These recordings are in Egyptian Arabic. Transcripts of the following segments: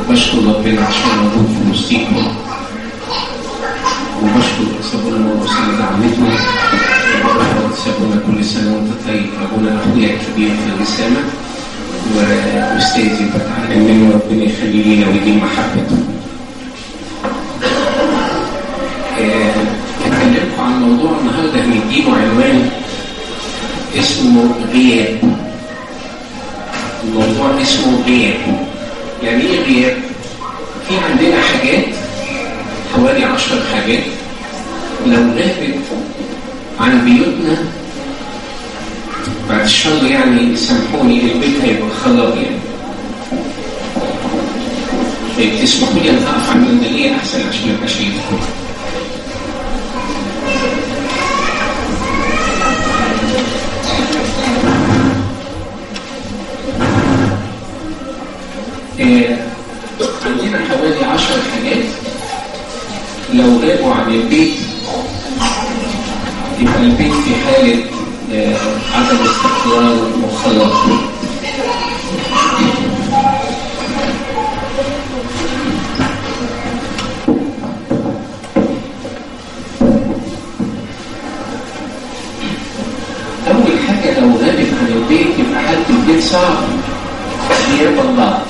بشكر ربنا عشان موجود في وسطيكم وبشكر سابونا وسيد دعمته وبشكر سابونا كل سنة وانت طيب أبونا أخويا الكبير في الرسالة وأستاذي بتعلم منه ربنا يخلي لينا ويديم محبته هكلمكم عن موضوع النهارده هنديله عنوان اسمه غياب الموضوع اسمه غياب يعني ايه غياب؟ في عندنا حاجات حوالي عشر حاجات لو غابت عن بيوتنا بعد الشر يعني سامحوني البيت هيبقى خراب يعني تسمحوا لي ان اقف عن المندليه احسن عشان ما يبقاش يدخل عندنا حوالي عشر حاجات لو غابوا عن البيت يبقى البيت في حالة عدم استقرار وخراب أول حاجة لو غابت عن البيت يبقى حالة البيت صعب غياب الله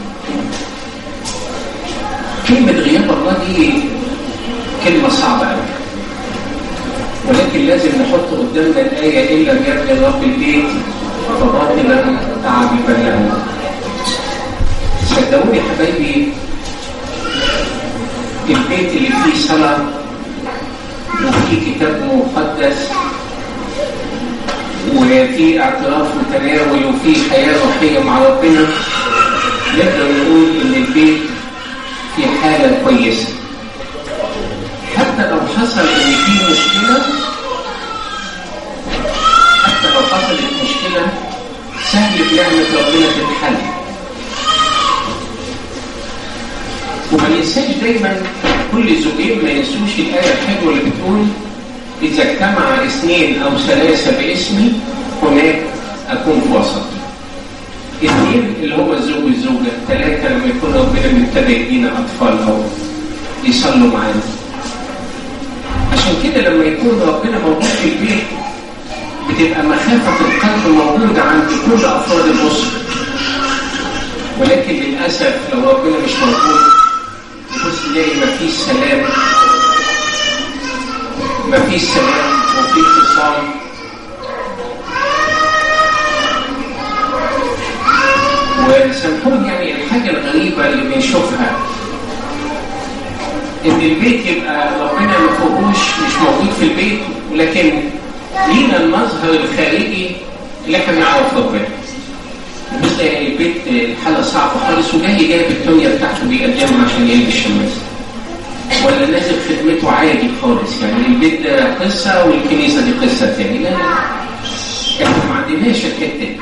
كلمة غياب الله دي كلمة صعبة قوي ولكن لازم نحط قدامنا الآية إلا يبني رب البيت فباطلا تعب بناه صدقوني حبايبي البيت اللي فيه صلاة وفيه كتاب مقدس وفيه اعتراف وتناول وفيه حياة روحية مع ربنا نقدر نقول إن البيت في حالة كويسة حتى لو حصل ان في مشكلة حتى لو حصلت مشكلة سهل بنعمة ربنا تتحل وما ننساش دايما كل زوجين ما ينسوش الآية الحلوة اللي بتقول إذا اجتمع اثنين أو ثلاثة باسمي هناك أكون في وسط اثنين اللي هو الزوج والزوجة ثلاثة لما يكون ربنا مبتدى يدينا أطفال أو يصلوا معانا عشان كده لما يكون ربنا موجود في البيت بتبقى مخافة القلب موجودة عند كل أفراد الأسرة ولكن للأسف لو ربنا مش موجود تبص تلاقي مفيش سلام مفيش سلام وفي اتصال وسامحوني يعني الحاجة الغريبة اللي بنشوفها إن البيت يبقى ربنا ما فيهوش مش موجود في البيت ولكن لينا المظهر الخارجي اللي احنا نعرف ربنا. بص يعني البيت الحالة صعبة خالص وجاي جايب الدنيا بتاعته بيقدمها عشان يلبس الشماس. ولا نازل خدمته عادي خالص يعني البيت ده قصة والكنيسة دي قصة تاني لا لا احنا ما عندناش الحتة دي.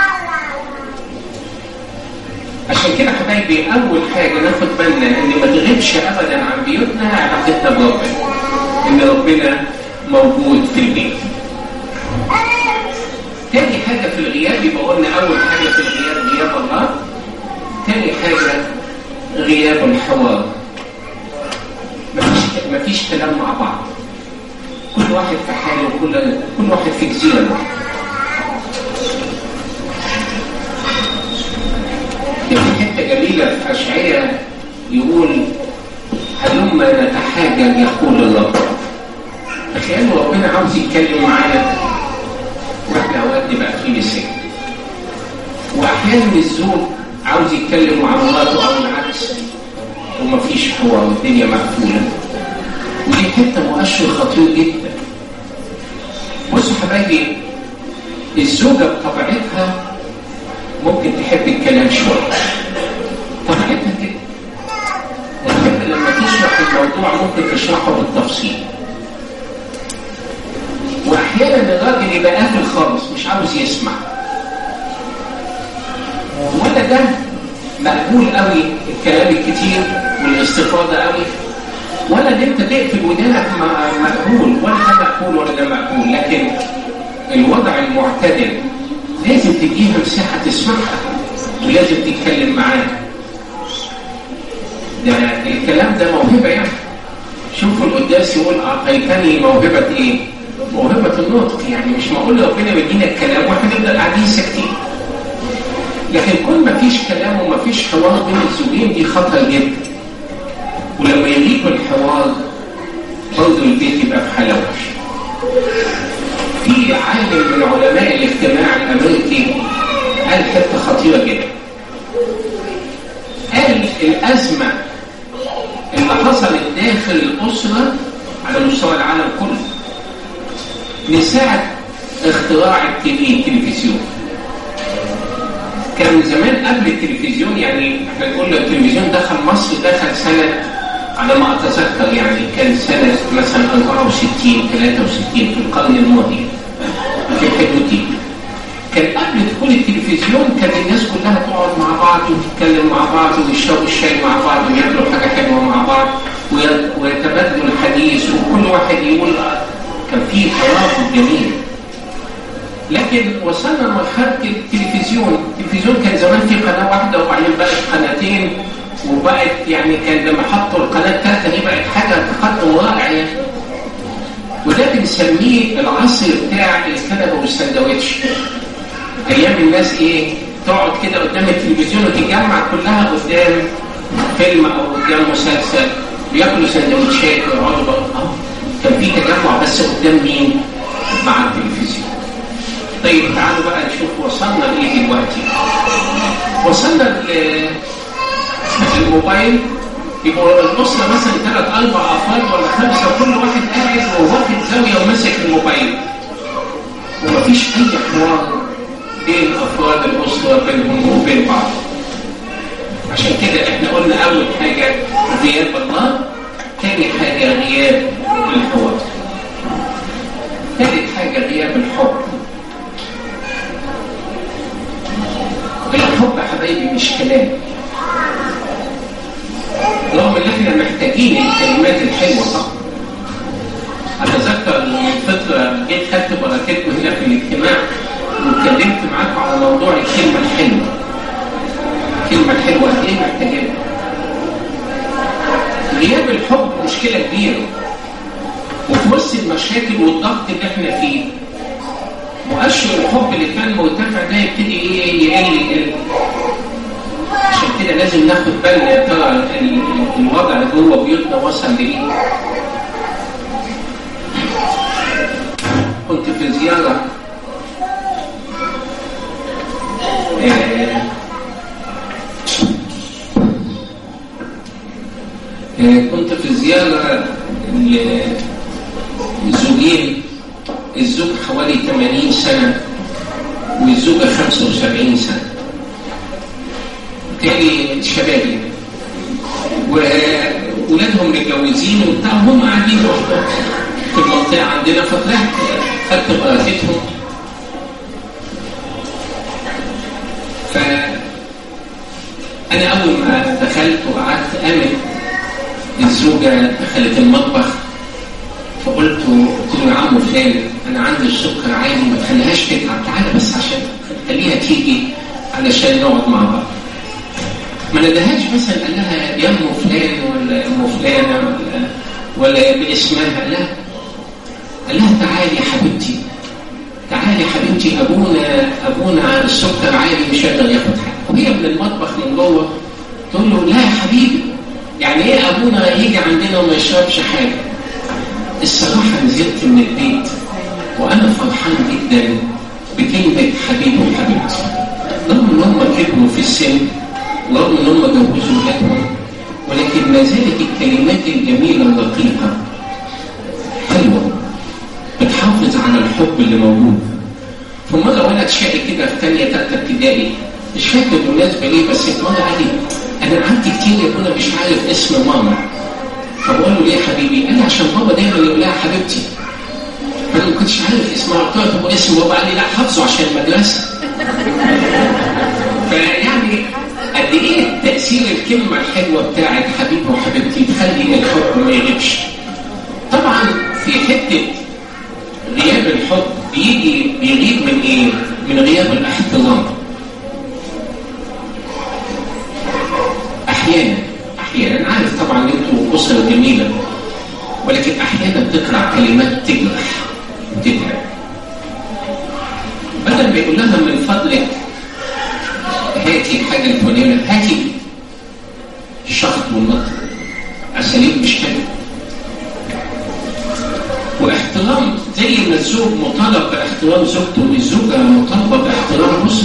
عشان كده حبايبي اول حاجه ناخد بالنا ان ما تغيبش ابدا عن بيوتنا علاقتنا بربنا ان ربنا موجود في البيت تاني حاجه في الغياب يبقى قلنا اول حاجه في الغياب غياب الله تاني حاجه غياب الحوار مفيش مفيش كلام مع بعض كل واحد في حاله وكل كل واحد في جزيره لوحده في حتة جميلة في أشعية يقول هلما نتحاجج يقول الرب تخيلوا ربنا عاوز يتكلم معانا واحنا اوقات نبقى في لسان واحيانا الزوج عاوز يتكلم مع مراته او العكس ومفيش حوار والدنيا مقفوله ودي حته مؤشر خطير جدا بصوا حبايبي الزوجه بطبيعتها ممكن تحب الكلام شويه طبيعتها كده وتحب لما تشرح الموضوع ممكن تشرحه بالتفصيل واحيانا الراجل يبقى قافل خالص مش عاوز يسمع ولا ده مقبول قوي الكلام الكتير والاستفاضه قوي ولا ان انت تقفل ودانك مقبول ولا ده مقبول ولا ده مقبول لكن الوضع المعتدل لازم تديها مساحه تسمعها ولازم تتكلم معاها ده الكلام ده موهبة يعني شوفوا القداس يقول أعطيتني موهبة إيه؟ موهبة النطق يعني مش معقول ربنا بيدينا الكلام واحنا نفضل قاعدين ساكتين لكن كل ما فيش كلام وما فيش حوار بين الزوجين دي خطر جدا ولما يغيب الحوار برضه البيت يبقى في حالة وحشة في عالم من علماء الاجتماع الامريكي قال حته خطيره جدا قال الازمه اللي حصلت داخل الاسره على مستوى العالم كله من ساعه اختراع التلفزيون كان زمان قبل التلفزيون يعني احنا نقول التلفزيون دخل مصر دخل سنه على ما اتذكر يعني كان سنه مثلا 64 63 في القرن الماضي في الحدود كان قبل دخول التلفزيون كان الناس كلها تقعد مع بعض وتتكلم مع بعض ويشربوا الشاي مع بعض وياكلوا حاجه حلوه مع بعض ويتبادلوا الحديث وكل واحد يقول كان في ترابط جميل لكن وصلنا لمرحله التلفزيون، التلفزيون كان زمان في قناه واحده وبعدين بقت قناتين وبقت يعني كان لما حطوا القناه الثالثه دي بقت حاجه تقدم رائع يعني وده بنسميه العصر بتاع الكنبه والسندوتش ايام الناس ايه تقعد كده قدام التلفزيون وتتجمع كلها قدام فيلم او قدام مسلسل بياكلوا سندوتشات ويقعدوا بقى اه كان في تجمع بس قدام مين؟ مع التلفزيون طيب تعالوا بقى نشوف وصلنا لايه دلوقتي وصلنا الموبايل يبقى الأسرة مثلا ثلاث أربع أفراد ولا خمسة وكل واحد قاعد وواخد زاوية وماسك الموبايل ومفيش أي حوار بين أفراد الأسرة بينهم وبين بعض عشان كده احنا قلنا أول حاجة غياب الله تاني حاجة غياب الحوار ثالث حاجة غياب الحب الحب يا حبايبي مش كلام رغم ان احنا محتاجين الكلمات الحلوه صح اتذكر من فتره جيت خدت بركتكم هنا في الاجتماع واتكلمت معاكم على موضوع الكلمه الحلوه الكلمه الحلوه قد ايه محتاجينها غياب الحب مشكله كبيره وفي وسط المشاكل والضغط اللي احنا فيه مؤشر الحب اللي كان مرتفع ده يبتدي ايه يقل يقل عشان كده لازم ناخد بالنا يا ترى الوضع اللي جوه بيوتنا وصل لايه كنت في زيارة آه آه كنت في زيارة الزوجين الزوج حوالي 80 سنة والزوجة 75 سنة تاني شبابي وولادهم متجوزين وبتاع هم قاعدين في المنطقه عندنا فطلعت خدت بركتهم ف انا اول ما دخلت وقعدت قامت الزوجه دخلت المطبخ فقلت قلت له يا عم فلان انا عندي السكر عالي ما تخليهاش تتعب تعالى بس عشان خليها تيجي علشان نقعد مع بعض ما ندهاش مثلا قال لها يا ام فلان ولا ام فلانه ولا ولا باسمها لا قال لها تعالي يا حبيبتي تعالي يا حبيبتي ابونا ابونا السكر عالي مش قادر ياخد حاجه وهي من المطبخ من جوه تقول له لا يا حبيبي يعني ايه ابونا يجي عندنا وما يشربش حاجه الصراحه نزلت من البيت وانا فرحان جدا بكلمه حبيبي وحبيبتي رغم ان هم كبروا في السن ورغم ان هم جوزوا ولادهم ولكن ما زالت الكلمات الجميله الدقيقه حلوه بتحافظ على الحب اللي موجود فمره ولد شقي كده في ثانيه ثالثه ابتدائي مش فاكر بالمناسبه ليه بس مره قال لي انا قعدت كتير يا ابونا مش عارف اسم ماما فبقول له ليه يا حبيبي؟ قال لي عشان بابا دايما يقول لها حبيبتي فانا ما كنتش عارف اسمها قلت له طب اسم بابا قال لي لا حافظه عشان المدرسه فيعني قد ايه تاثير الكلمه الحلوه بتاعت حبيبي وحبيبتي تخلي الحب ما يغيبش طبعا في حته غياب الحب بيجي بيغيب من ايه من غياب الاحترام احيانا احيانا عارف طبعا ان انتوا اسره جميله ولكن احيانا بتطلع كلمات تجرح وتتعب بدل ما يقول لها من فضلك هاتي الحاجه الفلانيه هاتي الشخط والنطق اساليب مش حلوه واحترام زي ما الزوج مطالب باحترام زوجته والزوجه مطالبه باحترام جوزها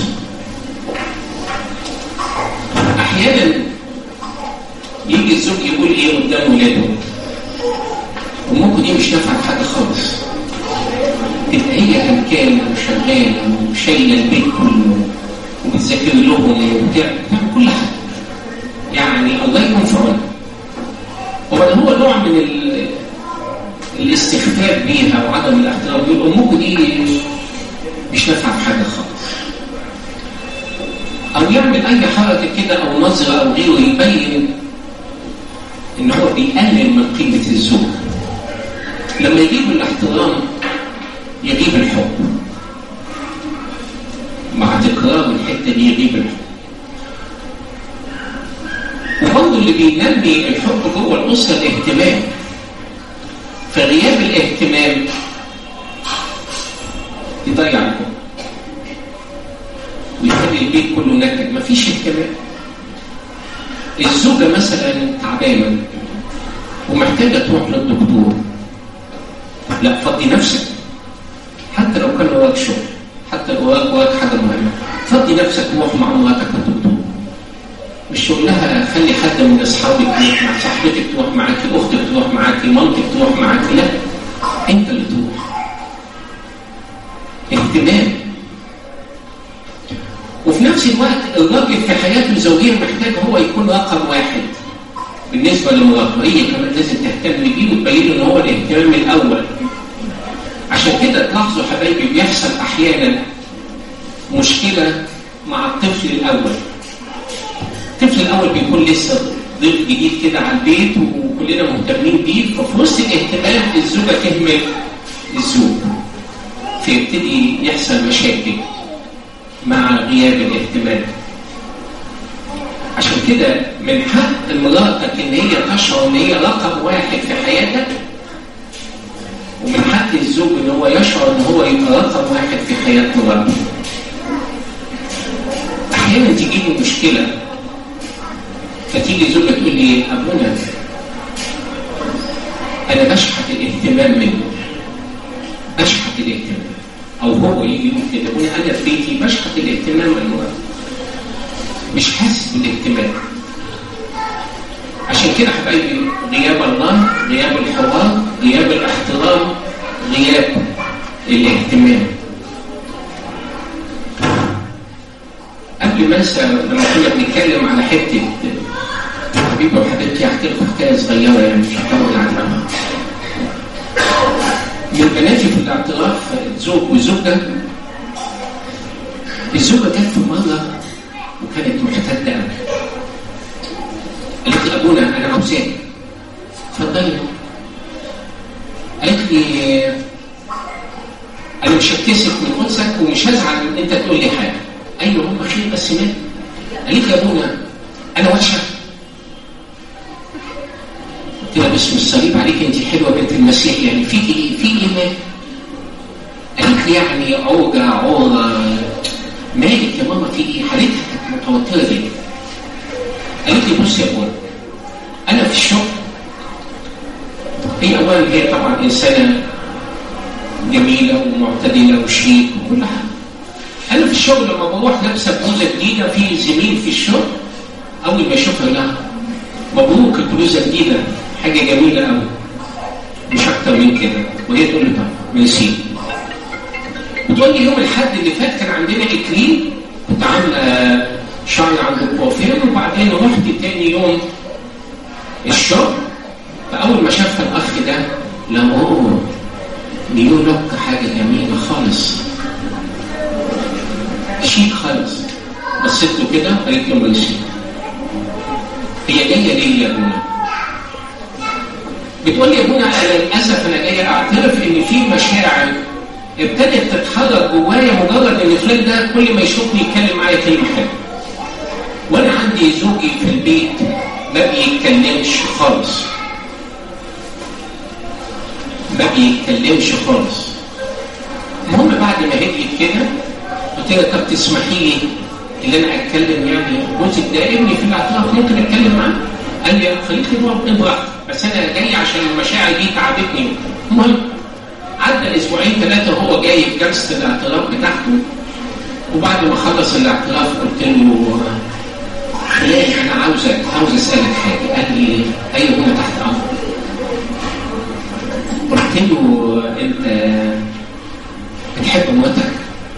احيانا يجي الزوج يقول ايه قدام ولاده امكم دي مش نافعه حاجه خالص تبقى هي هلكانه وشغاله وشايله البيت كله وبتذاكر لهم وبتعمل كل حاجه يعني الله يكون في عونها وبعدين هو نوع من ال... الاستخفاف بيها وعدم الاحترام يقول امكم دي مش نافعه في حاجه خالص او يعمل اي حركه كده او نظره او غيره يبين ان هو بيقلل من قيمه الزوج لما يجيب الاحترام يجيب الحب مع تكرار الحته دي يجيب الحب وبرضه اللي بينمي الحب جوه الاسره الاهتمام فغياب الاهتمام يضيع الحب ويخلي البيت كله نكد مفيش اهتمام الزوجه مثلا تعبانه ومحتاجه تروح للدكتور لا فضي نفسك حتى لو كان وراك شغل حتى لو وراك وراك حاجه مهمه فضي نفسك وروح مع مراتك للدكتور مش شغلها خلي حد من اصحابك يروح مع صاحبتك تروح معاكي اختك تروح معاكي مامتك تروح معاكي لا انت اللي تروح اهتمام وفي نفس الوقت الراجل في حياته الزوجيه محتاج هو يكون رقم واحد بالنسبه لمراته هي كمان لازم تهتم بيه وتبين ان هو الاهتمام الاول عشان كده تلاحظوا حبايبي بيحصل احيانا مشكله مع الطفل الاول الطفل الاول بيكون لسه ضيف جديد كده على البيت وكلنا مهتمين بيه ففي وسط الاهتمام الزوجه تهمل الزوج فيبتدي يحصل مشاكل مع غياب الاهتمام عشان كده من حق مراتك ان هي تشعر ان هي رقم واحد في حياتك ومن حق الزوج ان هو يشعر ان هو يبقى رقم واحد في حياه مراته احيانا تجي لي مشكله فتيجي زوجة تقول لي أبونا أنا بشحت الاهتمام منه بشحت الاهتمام أو هو يجي يقول كده أبونا أنا في بيتي بشحت الاهتمام منه مش حاسس بالاهتمام عشان كده حبايبي غياب الله غياب الحوار غياب الاحترام غياب الاهتمام قبل ما انسى لما كنا بنتكلم على حته حبيبي وحبيبتي احكي لكم حكايه صغيره يعني مش هطول عنها من بناتي في الاعتراف زوج وزوجه الزوجه جت في مره وكانت محتده قوي قالت لي ابونا انا عاوزاك اتفضلي قالت لي انا مش هتكسف من انسك ومش هزعل ان انت تقول لي حاجه ايوه هم خير بس مات قالت لي يا ابونا انا وحشه قلت لها باسم الصليب عليك انت حلوه بنت المسيح يعني فيك ايه في ايه مال قالت لي يعني عوجه عوره مالك يا ماما في ايه حالتها كانت متوتره جدا قالت لي بص يا ابونا انا في الشغل هي اولا هي طبعا انسانه جميله ومعتدله وشيك وكل حاجه انا في الشغل لما بروح لابسه بلوزه جديده في زميل في الشغل اول ما يشوفها لا مبروك البلوزه الجديده حاجه جميله قوي مش اكتر من كده وهي تقول لي طب ميرسي بتقول لي يوم الاحد اللي فات كان عندنا اكليل كنت عامله شعري عند الكوافير وبعدين رحت تاني يوم الشغل فاول ما شافها الاخ ده لا اوه نيو لوك حاجه جميله خالص شيك خالص بصيت له كده قالت له ماشي هي جايه ليه يا ابونا؟ بتقول لي يا ابونا انا للاسف انا جايه اعترف ان في مشاعر ابتدت تتحرك جوايا مجرد ان فلان ده كل ما يشوفني يتكلم معايا كلمه حلوه. وانا عندي زوجي في البيت ما بيتكلمش خالص ما بيتكلمش خالص المهم بعد ما هديت كده قلت لها طب تسمحي لي ان انا اتكلم يعني جوزك ده ابني في الاعتراف ممكن اتكلم معاه؟ قال لي خليك تقعد براحتك بس انا جاي عشان المشاعر دي تعبتني المهم عدى اسبوعين ثلاثه وهو جاي في جلسه الاعتراف بتاعته وبعد ما خلص الاعتراف قلت له خلاني انا عاوزك عاوز اسالك حاجه قال لي ايوه انا تحت امرك قلت له انت بتحب مراتك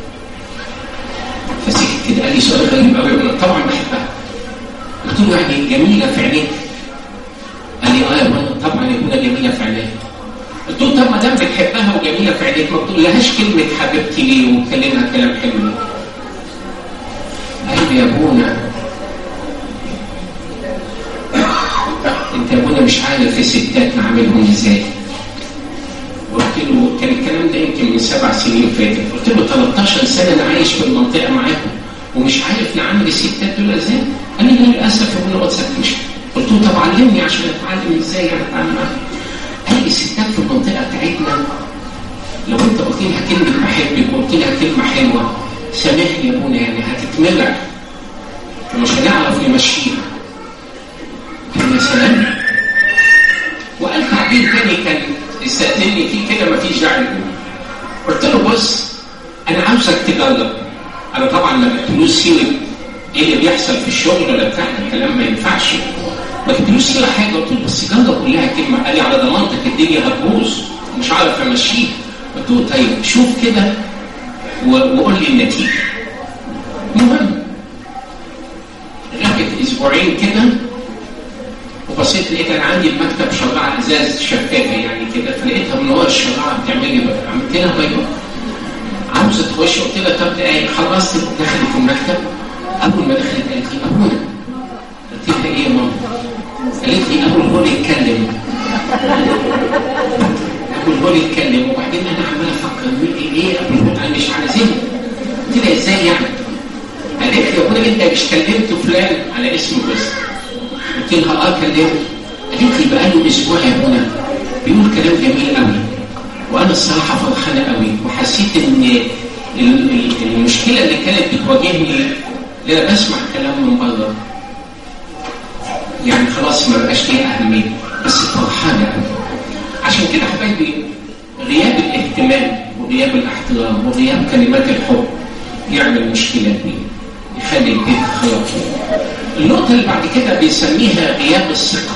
فسكت كده قال لي سؤال غريب قوي طبعا بحبها قلت له يعني جميله في عينيك قال لي اه يا ماما طبعا يا ابونا جميله في عينيك قلت له طب ما دام بتحبها وجميله في عينيك ما بتقولهاش كلمه حبيبتي ليه وتكلمها كلام حلو ليه؟ قال لي يا ابونا انت يا ابونا مش عارف الستات نعملهم ازاي قلت له كان الكلام ده يمكن من سبع سنين فاتت قلت له 13 سنه انا عايش في المنطقه معاكم ومش عارف نعمل الستات دول ازاي قال لي للاسف يا ابونا ما تسكتش قلت له طب علمني عشان اتعلم ازاي انا اتعامل معاهم قال لي الستات في المنطقه بتاعتنا لو انت قلت لها كلمه بحبك وقلت لها كلمه حلوه سامحني يا ابونا يعني هتتملع ومش هنعرف نمشيها كان يا سلام وقال تعبير تاني كان استأذنني فيه كده مفيش داعي قلت له بص انا عاوزك تجرب انا طبعا ما جبتلوش سيره ايه اللي بيحصل في الشغل ولا بتاع الكلام ما ينفعش ما جبتلوش سيره حاجه قلت له بس جرب قول لها كلمه قال لي على ضمانتك الدنيا هتبوظ مش عارف امشيها قلت له طيب شوف كده وقول لي النتيجه المهم غابت اسبوعين كده وبصيت لقيت انا عندي المكتب شراعه ازاز شفافه يعني كده فلقيتها من ورا الشراعه بتعمل لي بقى عملت لها باي باي عاوزه تخش قلت لها طب ايه خلصت دخلت المكتب اول ما دخلت قالت لي ابونا قلت لها ايه يا ماما؟ قالت لي ابو الهول يتكلم ابو الهول يتكلم وبعدين انا عمال افكر ايه ايه ابو الهول انا مش عايزينه قلت لها ازاي يعني؟ قالت لي يا ابونا انت مش كلمت فلان على اسمه بس قلت لها اه كلمت قالت لي بقى له اسبوع يا ابونا بيقول كلام جميل قوي وانا الصراحه فرحانه قوي وحسيت ان المشكله اللي كانت بتواجهني ان انا بسمع كلام من بره يعني خلاص ما بقاش ليه اهميه بس فرحانه قوي عشان كده حبايبي غياب الاهتمام وغياب الاحترام وغياب كلمات الحب يعمل مشكله كبيره يخلي البيت خلاص النقطة اللي بعد كده بنسميها غياب الثقة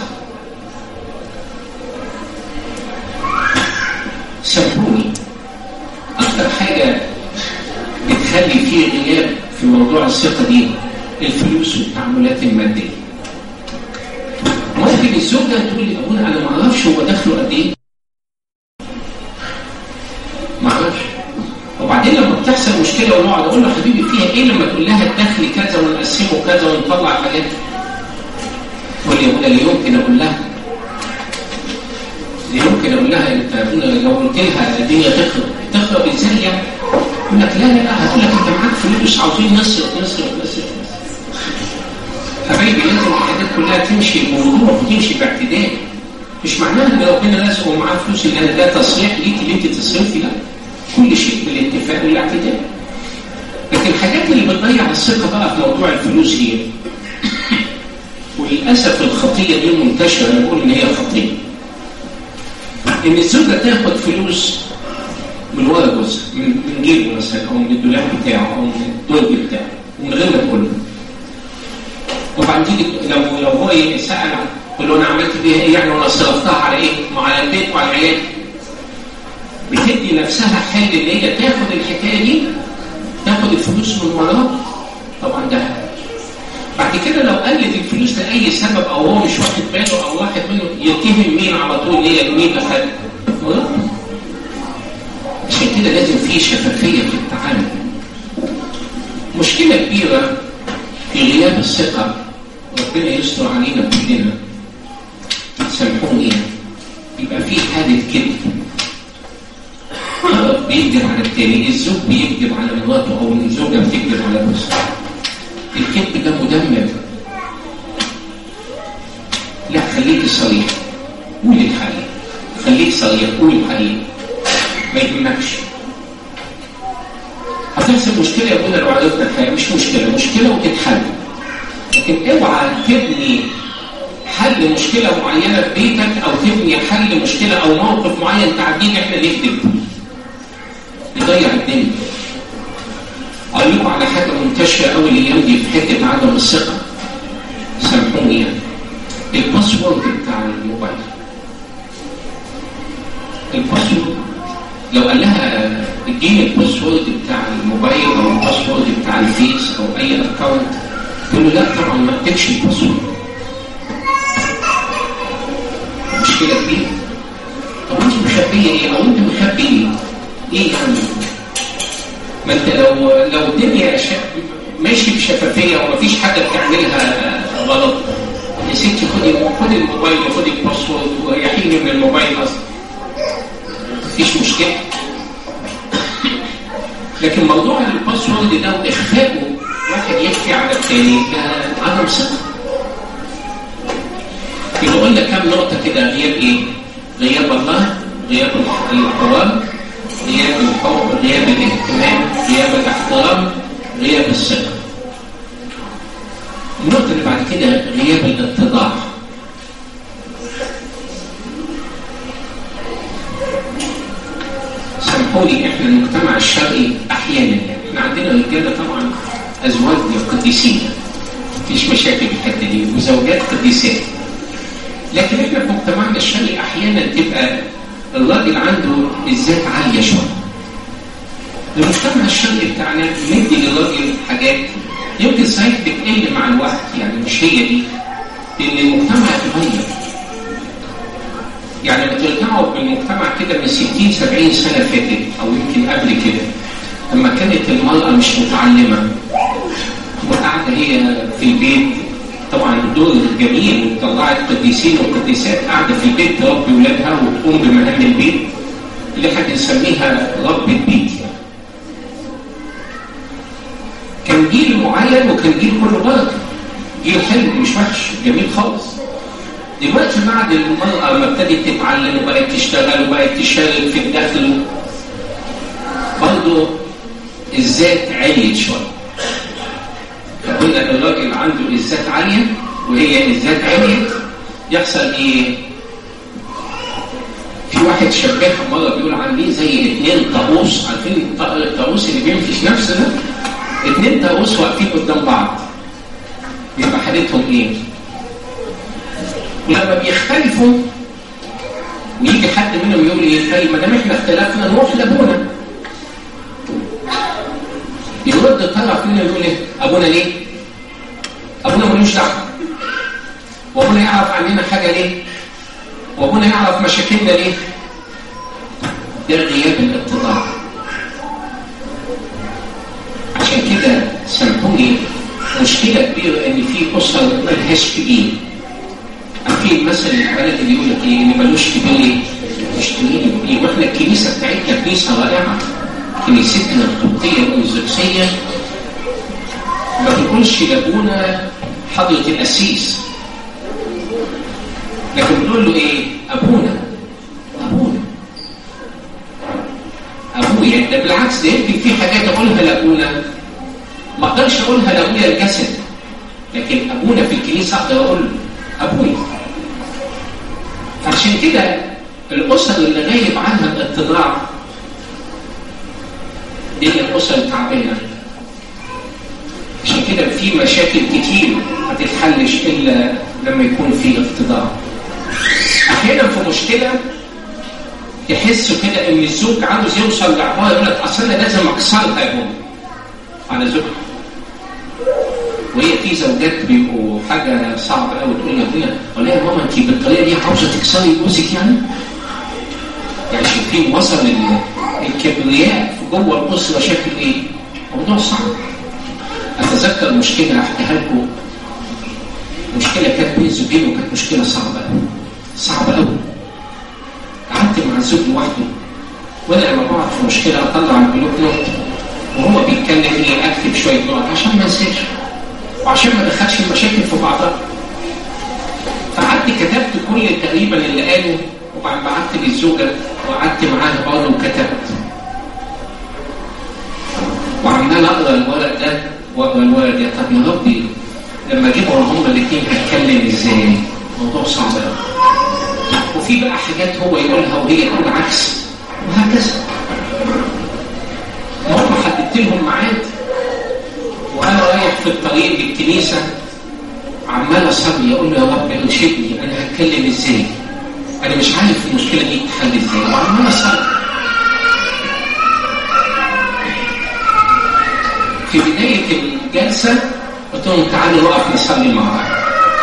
سامحوني أكتر حاجة بتخلي فيه غياب في موضوع الثقة دي الفلوس والتعاملات المادية ممكن الزوجة تقول لي أبونا أنا ما أعرفش هو دخله قد إيه ما أعرفش وبعدين لما بتحصل مشكله ونقعد اقول له حبيبي فيها ايه لما تقول لها الدخل كذا ونقسمه كذا ونطلع حاجات تقول لي ابونا اللي يمكن اقول لها اللي يمكن اقول لها انت لو قلت لها الدنيا تخرب تخرب ازاي يعني؟ يقول لك لا لا لا هتقول لك انت معاك فلوس عاوزين نصرف نصرف نصرف حبايبي لازم الحاجات كلها تمشي بوضوح وتمشي باعتدال مش معناها ان ربنا رزقه ومعاه فلوس ان انا ده تصريح ليك اللي انت تصرفي لا كل شيء بالاتفاق والاعتدال لكن الحاجات اللي بتضيع الثقه بقى في موضوع الفلوس هي وللاسف الخطيه دي منتشره نقول ان هي خطيه ان الزوجه تاخد فلوس من ورا جوزها من من جيبه مثلا او من الدولاب بتاعه او من الدرج بتاعه ومن غير ما تقول له وبعدين تيجي لو لو هو يسال يقول له انا عملت بيها ايه يعني وانا صرفتها على ايه؟ على البيت وعلى العيال بتدي نفسها حل ان هي تاخد الحكايه دي تاخد الفلوس من وراه طبعا ده بعد كده لو قلت الفلوس لاي سبب او هو مش واخد باله او واحد منه يتهم مين على طول ليه مين اللي خد عشان كده لازم في شفافيه في التعامل مشكله كبيره في غياب الثقه ربنا يستر علينا كلنا سامحوني يبقى في حاله كذب بيكذب على التاني الزوج بيكذب على مراته او الزوجه بتكذب على جوزها الكذب ده مدمر لا خليك صريح قول الحقيقة خليك صريح قول الحقيقة ما يهمكش هتحصل مشكلة يا ابونا لو عرفنا الحقيقة مش مشكلة مشكلة وتتحل لكن اوعى تبني حل مشكلة معينة في بيتك أو تبني حل مشكلة أو موقف معين تعدين إحنا نكذب يضيع الدنيا أقول لكم على حاجة منتشرة أوي الأيام دي في حتة عدم الثقة سامحوني يعني الباسورد بتاع الموبايل الباسورد لو قال لها اديني الباسورد بتاع الموبايل او الباسورد بتاع الفيس او اي اكونت تقول له لا طبعا ما اكتبش الباسورد مشكله كبيره طب انت مخبيه ايه او انت مخبي ايه؟ ايه يعني؟ ما انت لو لو الدنيا ماشي بشفافيه ومفيش حاجه بتعملها غلط يا ستي خدي خدي الموبايل وخدي الباسورد وريحيني من الموبايل اصلا مفيش مشكله لكن موضوع الباسورد ده واخفائه واحد يخفي على الثاني ده عدم ثقه يبقى قلنا كام نقطه كده غياب ايه؟ غياب الله غياب الحوار غياب الحب غياب الاهتمام غياب الاحترام غياب الثقه النقطة اللي بعد كده غياب الاتضاع سامحوني احنا المجتمع الشرقي احيانا يعني احنا عندنا رجاله طبعا ازواج قديسين مفيش مشاكل في الحته دي وزوجات قديسات لكن احنا في مجتمعنا الشرقي احيانا تبقى الراجل عنده الذات عاليه شويه المجتمع الشرقي بتاعنا ندي للراجل حاجات يمكن صحيح بتقل مع الوقت يعني مش هي دي لان المجتمع اتغير يعني لما ترجعوا بالمجتمع كده من 60 70 سنه فاتت او يمكن قبل كده لما كانت المراه مش متعلمه وقاعده هي في البيت طبعا دور جميل وطلعت قديسين وقديسات قاعده في البيت تربي ولادها وتقوم بمهام البيت اللي احنا بنسميها ربة بيت يعني. كان جيل معين وكان جيل كله بركه جيل حلو مش وحش جميل خالص دلوقتي بعد المرأة ما ابتدت تتعلم وبقت تشتغل وبقت تشارك في الدخل برضه الذات عليت شوية فقلنا الراجل عنده الذات عالية وهي الذات عليت يحصل ايه؟ في واحد شباك مرة بيقول عاملين زي اتنين طاووس عارفين الطاووس اللي بينفش نفسه ده؟ اتنين طاووس واقفين قدام بعض يبقى حالتهم ايه؟ ولما بيختلفوا ويجي حد منهم يقول ايه طيب ما دام احنا اختلفنا نروح لابونا يرد طرف منهم يقول ايه ابونا ليه؟ ابونا ملوش دعوه وابونا يعرف عننا حاجه ليه؟ وابونا يعرف مشاكلنا ليه؟ ده غياب الاتضاع عشان كده سامحوني مشكله كبيره ان في اسر ملهاش كبير عارفين المثل البلد اللي يقول لك ايه اللي ملوش كبير مش كبير ايه واحنا الكنيسه بتاعتنا كنيسه رائعه كنيستنا القبطيه الارثوذكسيه ما بتقولش لابونا حضره القسيس لكن بنقول له ايه ابونا ابونا ابويا ده بالعكس ده يمكن في حاجات اقولها لابونا ما اقدرش اقولها لابويا الجسد لكن ابونا في الكنيسه اقدر اقول له ابويا عشان كده الاسر اللي غايب عنها الاتضاع دي الاسر تعبانه عشان كده في مشاكل كتير ما تتحلش الا لما يكون في اتضاع احيانا في مشكله تحسوا كده ان الزوج عاوز يوصل لعباره يقول لك اصل انا لازم اكسرها يا ابونا على زوجها وهي في زوجات بيبقوا حاجه صعبه قوي تقول لابويا ولا يا ماما انت بالطريقه دي عاوزه تكسري جوزك يعني؟ يعني شايفين وصل الكبرياء في جوه الاسره شكل ايه؟ موضوع صعب اتذكر مشكله احكيها لكم مشكله كانت بين زوجين وكانت مشكله صعبه قوي صعبه قوي قعدت مع الزوج لوحده وانا لما بقعد في مشكله اطلع البلوك نوت وهو بيتكلم ايه اكتب شويه نقط عشان ما انساش وعشان ما ندخلش المشاكل في بعضها فقعدت قعدت كتبت كل تقريبا اللي قاله وبعد بعت للزوجه وقعدت معاها برضه وكتبت وعمال اقرا الورق ده واقرا الورق ده طب يا ربي لما اجيبهم هما الاثنين هتكلم ازاي؟ موضوع صعب قوي وفي بقى حاجات هو يقولها وهي تقول عكس وهكذا هم حددت لهم ميعاد وانا رايح في الطريق للكنيسه عمال اصلي اقول له يا رب ارشدني انا هتكلم ازاي؟ انا مش عارف المشكله دي تتحل ازاي وعمال اصلي في بدايه الجلسه قلت لهم تعالوا نقف نصلي مع بعض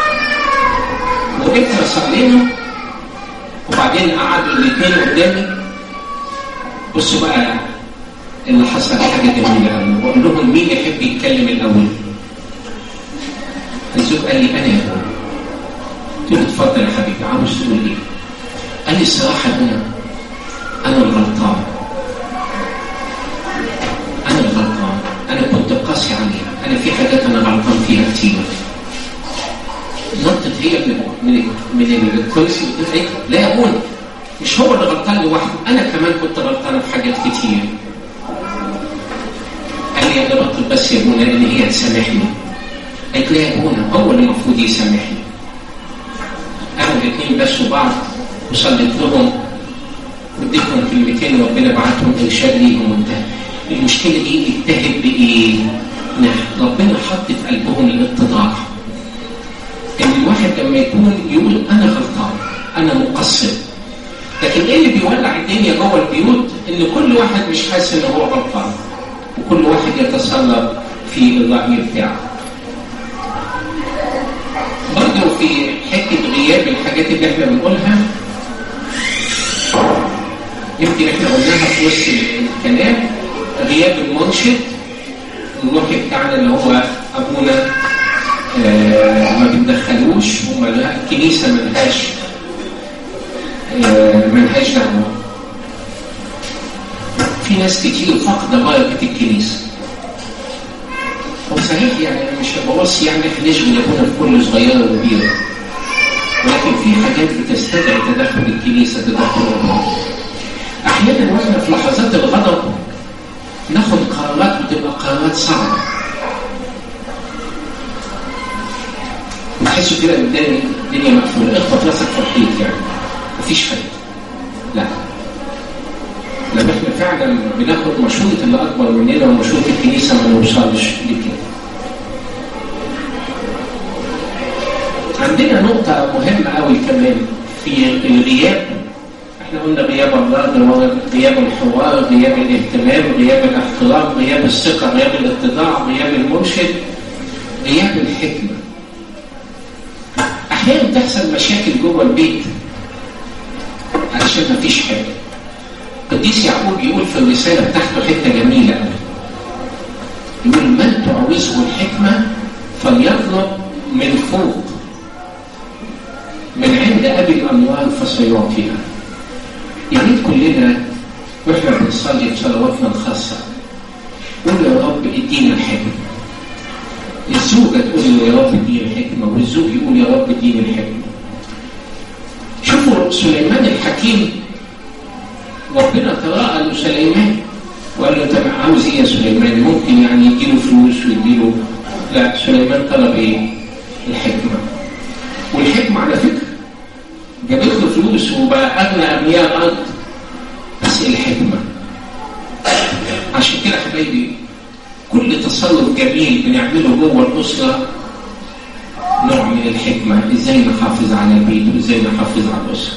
وقفنا صلينا وبعدين قعدوا الاثنين قدامي بصوا بقى اللي حصل حاجه جميله قوي بقول لهم مين يحب يتكلم الاول؟ الزوج قال لي انا يا ابويا قلت له اتفضل يا حبيبي عاوز تقول ايه؟ قال لي الصراحه هنا انا الغلطان انا الغلطان انا كنت قاسي عليها انا في حاجات انا غلطان فيها كتير نطت هي من من من الكرسي قالت لا يا ابونا مش هو اللي غلطان لوحده انا كمان كنت غلطانه في حاجات كتير قال لي يا بطل بس يا ابونا ان هي تسامحني قالت لي يا ابونا هو اللي المفروض يسامحني انا الاثنين بسوا بعض وصليت لهم واديتهم كلمتين ربنا بعتهم ارشاد ليهم وانتهى المشكله دي انتهت بايه؟ ربنا حط في قلبهم الاتضاع ان الواحد لما يكون يقول انا غلطان انا مقصر لكن ايه اللي بيولع الدنيا جوه البيوت ان كل واحد مش حاسس ان هو غلطان وكل واحد يتصرف في الراي بتاعه برضه في حته غياب الحاجات اللي احنا بنقولها يمكن احنا قلناها في وسط الكلام غياب المنشد الروحي بتاعنا اللي هو ابونا آه ما بندخلوش وما الكنيسه ملهاش آه ملهاش دعوه في ناس كتير فاقده بركه الكنيسه وصحيح يعني انا مش بوصي يعني احنا نشغل ابونا في كل صغيره وكبيره ولكن في حاجات بتستدعي تدخل الكنيسه تدخل الله احيانا واحنا في لحظات الغضب ناخد قرارات بتبقى قرارات صعبه تحسوا كده قدامي الدنيا مقفوله اخبط راسك في الحيط يعني مفيش فايده لا لما احنا فعلا بناخد مشورة اللي اكبر مننا ومشورة الكنيسة ما نوصلش لكده عندنا نقطة مهمة قوي كمان في الغياب احنا قلنا غياب الله غياب الحوار غياب الاهتمام غياب الاحترام غياب الثقة غياب الاتضاع غياب المرشد غياب الحكمة احيانا تحصل مشاكل جوه البيت علشان ما فيش حاجة القديس يعقوب يقول في الرسالة بتاعته حتة جميلة قوي يقول من تعوزه الحكمة فليطلب من فوق من عند أبي الأنوار فسيعطيها يا ريت كلنا واحنا بنصلي بصلواتنا الخاصة قول يا رب ادينا الحكمة الزوجة تقول له يا رب اديني الحكمة والزوج يقول يا رب اديني الحكمة شوفوا سليمان الحكيم ربنا تراءى لسليمان وقال له انت عاوز ايه يا سليمان ممكن يعني يديله فلوس ويديله لا سليمان طلب ايه الحكمه والحكمه على فكره جابت له فلوس وبقى اغنى اغنياء الارض بس الحكمه عشان كده حبايبي كل تصرف جميل بنعمله جوه الاسره نوع من الحكمه ازاي نحافظ على البيت وازاي نحافظ على الاسره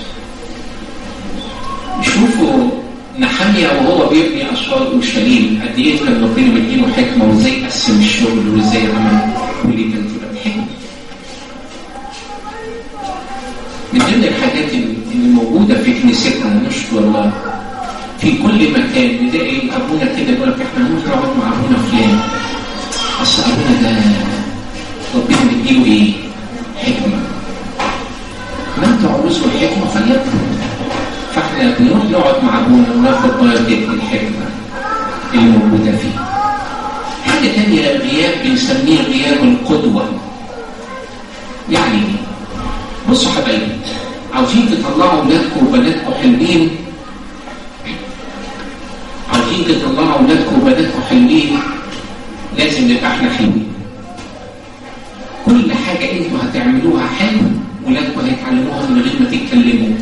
شوفوا نحمية وهو بيبني أسوار أورشليم قد إيه كان ربنا مدينه حكمة وإزاي قسم الشغل وإزاي عمل كل دي كانت تبقى حكمة. من ضمن الحاجات اللي موجودة في كنيستنا نشكر الله في كل مكان نلاقي أبونا كده يقول لك إحنا هنروح نقعد مع أبونا فلان. أصل أبونا ده ربنا مديله إيه؟ حكمة. من تعوزه الحكمة فليطلب. فاحنا بنروح نقعد مع ابونا وناخد بركه الحكمه اللي موجوده فيه. حاجه ثانيه غياب بنسميه غياب القدوه. يعني بصوا حبايبي عاوزين تطلعوا ولادكم وبناتكم حلوين عاوزين تطلعوا ولادكم وبناتكم حلوين لازم نبقى احنا حلوين كل حاجة انتوا هتعملوها حلو ولادكم هيتعلموها من غير ما تتكلموا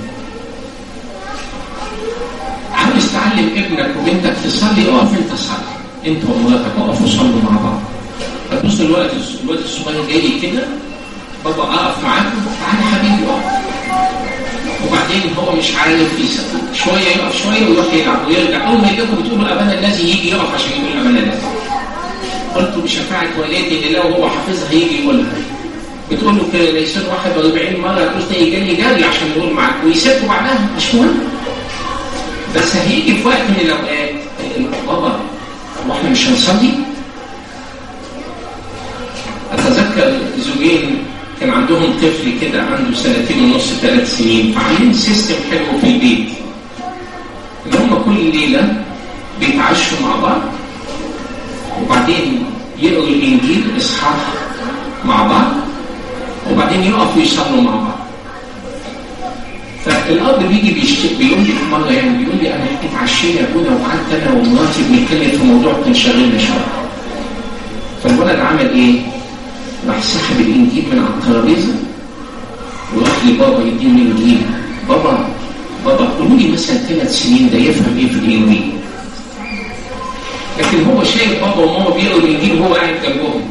عاوز تعلم ابنك وبنتك تصلي اقف انت صلي انت ومراتك اقفوا صلوا مع بعض فتبص الولد الولد الصغير جاي كده بابا اقف معاك تعالى حبيبي اقف وبعدين هو مش عارف يسأل شويه يقف شويه ويروح يلعب ويرجع اول ما يجيبوا بتقولوا ابانا الذي يجي يقف عشان يقول ابانا الذي قلت بشفاعة والدي اللي لو هو حافظها هيجي يقولها بتقول له كده يصير 41 مرة تقول تاني جري جري عشان يقول معاك ويسيبه بعدها مش مهم بس هيجي في وقت من الأوقات بابا هو احنا مش هنصلي؟ أتذكر زوجين كان عندهم طفل كده عنده سنتين ونص ثلاث سنين فعاملين سيستم حلو في البيت ان هم كل ليلة بيتعشوا مع بعض وبعدين يقروا الإنجيل إصحاح مع بعض وبعدين يقفوا يصلوا مع بعض فالأب بيجي بيشت... بيقول لي في مرة يعني بيقول لي أنا اتعشينا يا أبونا وقعدت أنا ومراتي بنتكلم في موضوع كان شاغلنا شوية فالولد عمل إيه؟ راح سحب الإنجيل من على الترابيزة وراح لبابا يديني الإنجيل بابا بابا قولوا لي مثلا ثلاث سنين ده يفهم إيه في الإنجيل لكن هو شايف بابا وماما بيقروا الانجيل وهو قاعد جنبهم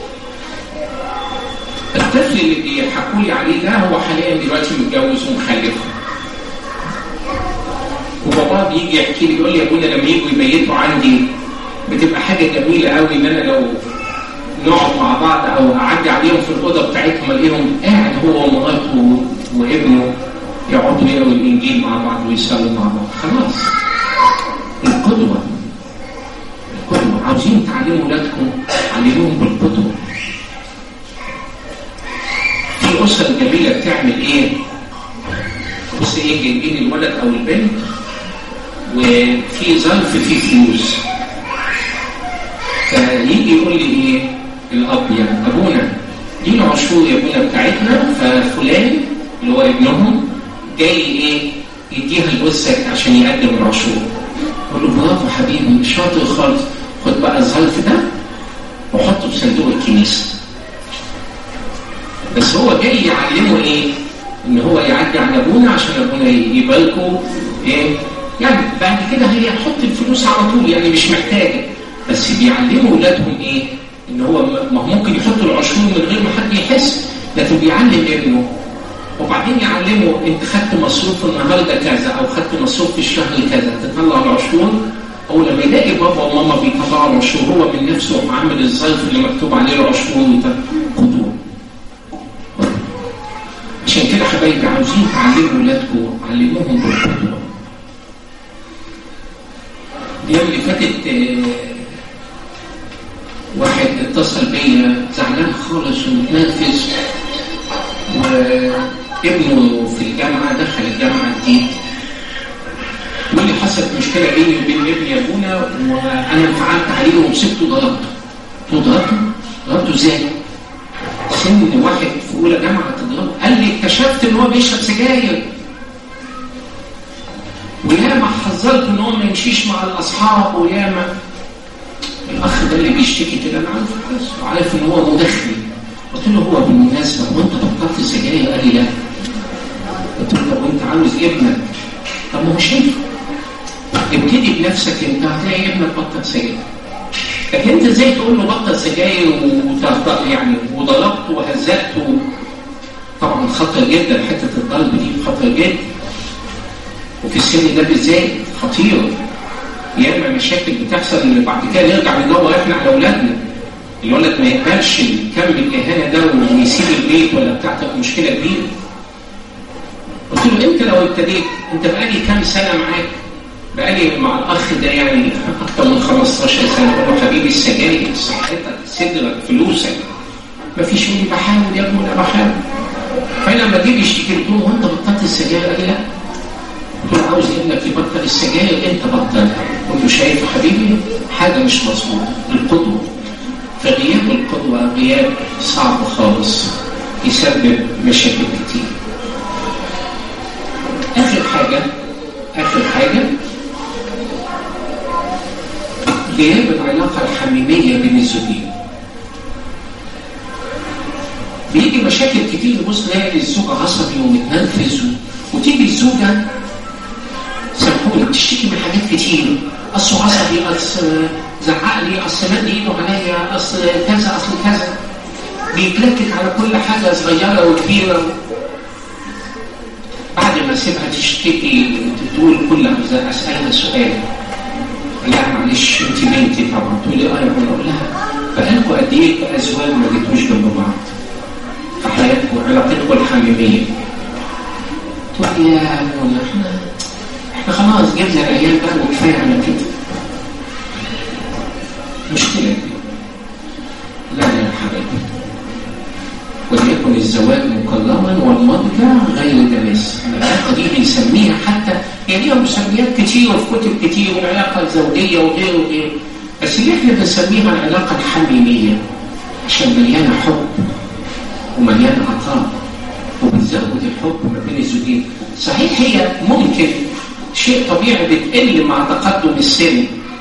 الطفل اللي بيحكوا لي عليه ده هو حاليا دلوقتي متجوز ومخلف وبابا بيجي يحكي لي يقول لي يا ابونا لما يجوا يبيتوا عندي بتبقى حاجه جميله قوي ان انا لو نقعد مع بعض او اعدي عليهم في الاوضه بتاعتهم الاقيهم قاعد هو ومراته وابنه يقعدوا يقروا الانجيل مع بعض ويصلوا مع بعض خلاص القدوه القدوة عاوزين تعلموا ولادكم علموهم بالقدوة في أسر جميلة بتعمل إيه؟ بص إيه جايبين الولد أو البنت وفي ظرف فيه فلوس فيجي يقول لي إيه؟ الأب يعني أبونا دي العشور يا أبونا بتاعتنا ففلان اللي هو ابنهم جاي إيه؟ يديها الجثة عشان يقدم العشور أقول له برافو حبيبي شاطر خالص خد بقى الظرف ده وحطه في صندوق الكنيسة بس هو جاي يعلمه ايه ان هو يعدي على ابونا عشان ابونا يباركه ايه يعني بعد كده هيحط الفلوس على طول يعني مش محتاجه بس بيعلموا اولادهم ايه ان هو ما هو ممكن يحط العشور من غير ما حد يحس لكن بيعلم ابنه وبعدين يعلمه انت خدت مصروف النهارده كذا او خدت مصروف في الشهر كذا تطلع العشور هو لما يلاقي بابا وماما بيطلعوا العشور هو من نفسه عامل الظرف اللي مكتوب عليه العشور قدوة عشان كده حبايبي عاوزين تعلموا ولادكم علموهم بالقدوة اليوم اللي فاتت واحد اتصل بيا زعلان خالص ومتنرفز وابنه في الجامعة دخل الجامعة جديد واللي حصلت مشكلة بيني وبين ابني يا ابونا وانا انفعلت عليه ومسكته ضربته قلت ضربته؟ ضربته ازاي؟ سن واحد في اولى جامعة تضربه قال لي اكتشفت ان هو بيشرب سجاير وياما حذرته ان هو ما يمشيش مع الاصحاب وياما الاخ ده اللي بيشتكي كده انا عارف كويس وعارف ان هو مدخن قلت له هو بالمناسبه وانت بطلت السجاير قال لي لا قلت له طب وانت عاوز ابنك طب ما هو شايفه ابتدي بنفسك انت هتلاقي ابنك بطل سجاير لكن انت ازاي تقول له بطل سجاير وتغضب يعني وضربته وهزقته طبعا خطر جدا حته الضرب دي خطر جدا وفي السن ده بالذات خطير ياما مشاكل بتحصل ان بعد كده نرجع ندور احنا على اولادنا الولد ما يقبلش كم الكهانه ده ويسيب البيت ولا بتاعتك مشكله كبيره قلت له انت لو ابتديت انت بقالي كام سنه معاك بقالي مع الاخ ده يعني اكتر من 15 سنه بقول له حبيبي السجاير صحتك صدرك فلوسك مفيش مني بحاول يا ابني انا بحاول فلما جه بيشتكي قلت له انت بطلت السجاير قال لي لا قلت له عاوز ابنك يبطل السجاير انت بطل قلت له شايف يا حبيبي حاجه مش مظبوطه القدوه فغياب القدوه غياب صعب خالص يسبب مشاكل كتير حاجة غياب العلاقة الحميمية بين الزوجين بيجي مشاكل كتير بص نلاقي الزوج عصبي ومتنرفز وتيجي الزوجة سامحوني بتشتكي من حاجات كتير اصل عصبي اصل زعق لي اصل مد ايده عليا اصل كذا اصل كذا بيتلكك على كل حاجه صغيره وكبيره بعد ما اسيبها تشتكي تقول كل عايزه اسالها سؤال لا معلش انت بنتي طبعا تقول لي اه يا ابني اقول لها بقالكم قد ايه كازواج ما جيتوش جنب بعض في حياتكم علاقتكم الحميميه تقول لي يا والله احنا احنا خلاص جبنا العيال بقى وكفايه على كده مشكله لا لا يا حبايبي وليكن الزواج مكرما والمضجع غير دنس العلاقه دي بنسميها حتى يعني ليها مسميات كتير وفي كتب كتير والعلاقه الزوجيه وغيره وغيره بس اللي احنا بنسميها العلاقه الحميميه عشان مليانه حب ومليانه عطاء وبتزود الحب ما بين الزوجين صحيح هي ممكن شيء طبيعي بتقل مع تقدم السن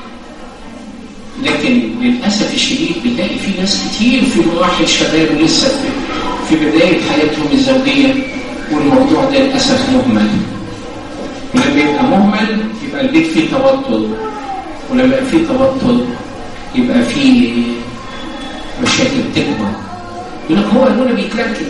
لكن للأسف الشديد بنلاقي في ناس كتير في مراحل الشباب ولسه في, في بداية حياتهم الزوجية والموضوع ده للأسف مهمل ولما يبقى مهمل يبقى البيت فيه توتر ولما يبقى فيه توتر يبقى فيه مشاكل تكبر يقول لك هو ابونا بيتلكك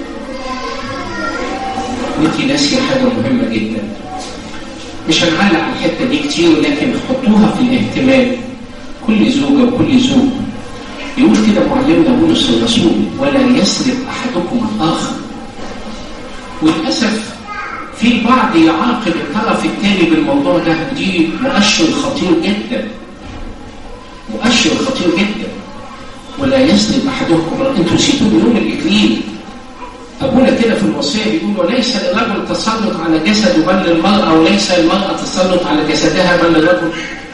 وانت ناسيه حاجه مهمه جدا مش هنعلق على الحته دي كتير لكن حطوها في الاهتمام كل زوجه وكل زوج يقول كده معلمنا بولس الرسول ولا يسرق احدكم الاخر وللاسف في البعض يعاقب الطرف الثاني بالموضوع ده دي مؤشر خطير جدا مؤشر خطير جدا ولا يسلب احدكم انتوا نسيتوا بيوم الاكليل ابونا كده في الوصيه بيقول وليس للرجل تسلط على جسده بل للمراه وليس للمراه تسلط على جسدها بل للرجل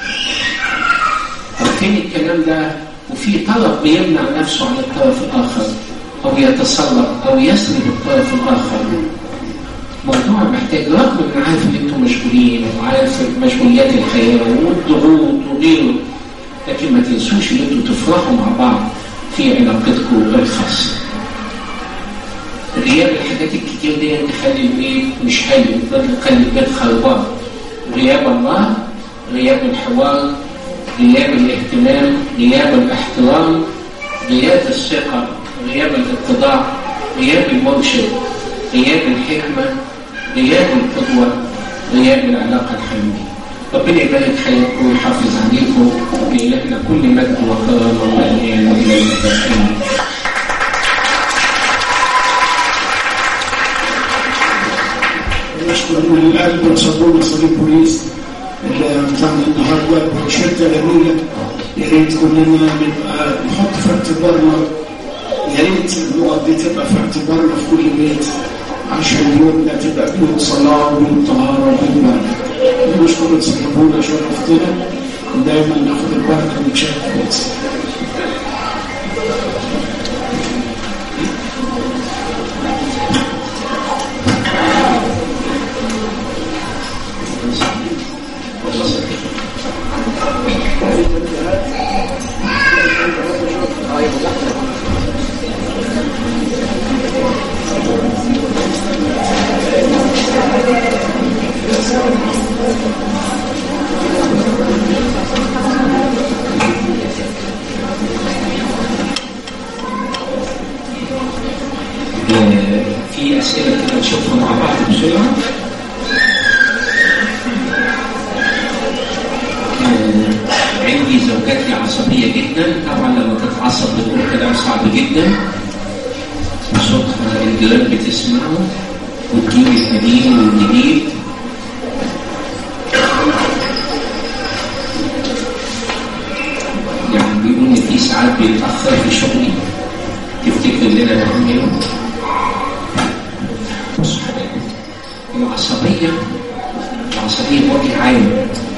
فين الكلام ده وفي طرف بيمنع نفسه عن الطرف الاخر او يتسلط او يسلب الطرف الاخر موضوع محتاج رغم ان عارف ان انتم مشغولين وعارف مشغوليات الحياه والضغوط وغيره لكن ما تنسوش ان انتوا تفرحوا مع بعض في علاقتكم الخاصه. غياب الحاجات الكتير دي تخلي البيت مش حلو تخلي البيت خربان. غياب الله، غياب الحوار، غياب الاهتمام، غياب الاحترام، غياب الثقه، غياب الاتضاع، غياب المرشد، غياب الحكمه، غياب القدوه، غياب العلاقه الحميميه. ربنا يبارك حياتكم ويحافظ عليكم وإلهنا كل مجد وكرامة وإلهنا وإلى الأبد نشكر من القلب وصابون صديق بوليس اللي بتعمل النهارده بروشته جميله يا ريت كلنا نبقى نحط في اعتبارنا يا ريت النقط دي تبقى في اعتبارنا في كل بيت عشان بيوتنا تبقى بيوت صلاه وبيوت طهاره وبيوت بركه. نشكر صاحبونا شرفتنا ودايما ناخد البركه ونشارك بيت. في أسئلة كده نشوفها مع بعض بسرعة عندي زوجاتي عصبية جدا طبعا لما تتعصب بتقول كلام صعب جدا صوتها الجيران بتسمعه وتجيب القديم والجديد يعني بيقول ان في ساعات بيتأخر في شغلي تفتكر ان انا بعمله بص حبايبي العصبية العصبية وجه عام